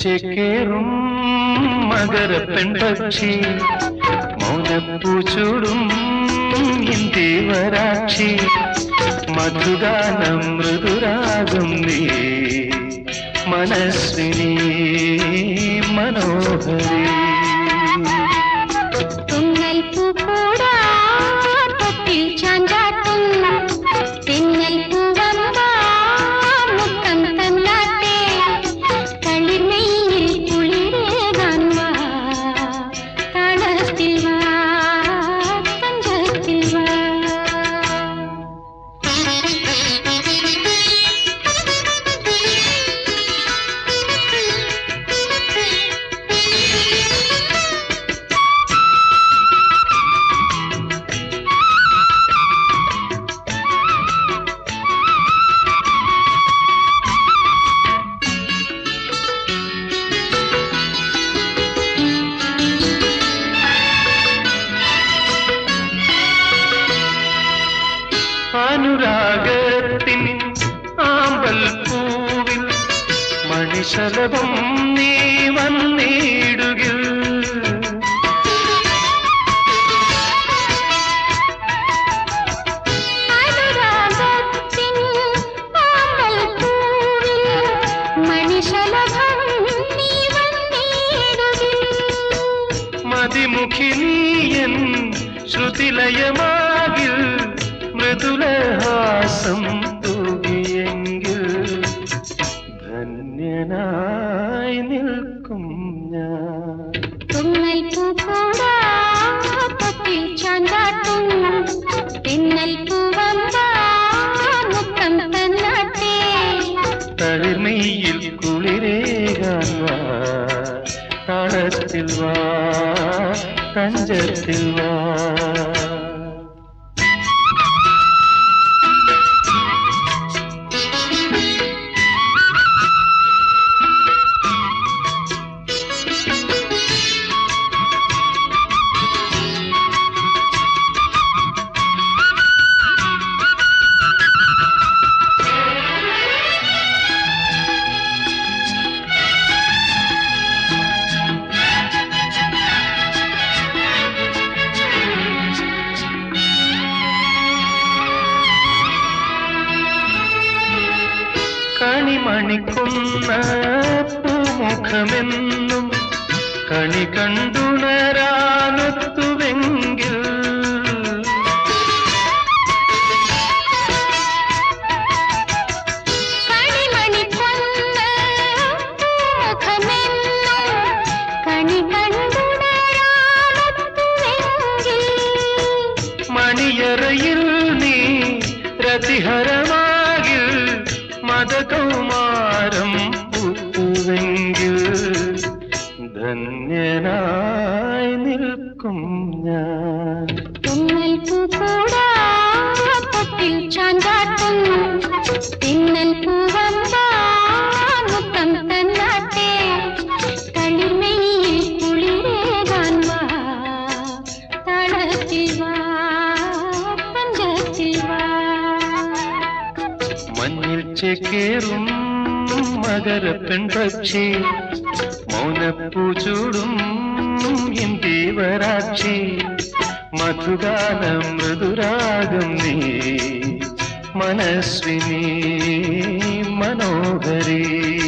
ചേക്കേറും മകര പെൺപക്ഷി മൗനപ്പൂച്ചൂടും ഇന്ത്യവരാക്ഷി മധുഗാനം മൃദുരാഗം നീ മനസ്വിനി മനോഹരി തുന്നൽ പൂക്കൂടാ തൊട്ടിൽ ചാഞ്ചാട്ടും തെന്നൽ പൂവമ്പാ മുത്തം തന്നാട്ടെ കളിമയിൽ കുളിരേകാൻ വാ താളത്തിൽ വാ തഞ്ചത്തിൽ വാ അനുരാഗത്തിൻ ആമ്പൽ പൂവിൽ മണിശലഭം നീ വന്നിടുകിൽ അനുരാഗത്തിൻ ആമ്പൽ പൂവിൽ മണിശലഭം നീ വന്നിടുകിൽ മതിമുഖി നീയൻ ശ്രുതിലയമാകിൽ മൃദുലഹാസം തൂകിയെങ്കിൽ ധന്യനായി നിൽക്കും ഞാൻ തുന്നൽ പൂക്കൂടാ തൊട്ടിൽ ചാഞ്ചാട്ടും തെന്നൽ പൂവമ്പാ മുത്തം തന്നാട്ടെ തളിർമയിൽ കുളിരേകാൻ വാ താളത്തിൽ വാ തഞ്ചത്തിൽ വാ കണിമണിക്കുന്ന പൂമുഖമെന്നും കണി കണ്ടുണരാനൊത്തുവെങ്കിൽ കണിമണി കൊന്ന മുഖമെന്നും കണി കണ്ടുണരാമത്തുവെങ്കിൽ മണിയറയിൽ നീ രതിഹരമാകിൽ മതകൗമാരം പൂത്തുവെങ്കിൽ ധന്യനായി നിൽക്കും ഞാൻ തുന്നൽ പൂക്കൂടാ തൊട്ടിൽ ചാഞ്ചാട്ടും തിന്നൽ പൂവമ്പാ മുത്തം തന്നാട്ടെ കളിമയിൽ കുളിരേകാൻ വാ താളത്തിൽ വാ പഞ്ചത്തിൽ വാ മഞ്ഞിൽ ചേക്കേറും മകര പെൺപക്ഷി മൗനപ്പൂചൂടും ഇന്ത്യവരാക്ഷി മധുഗാനം മൃദുരാഗം നീ മനസ്വിനി മനോഹരി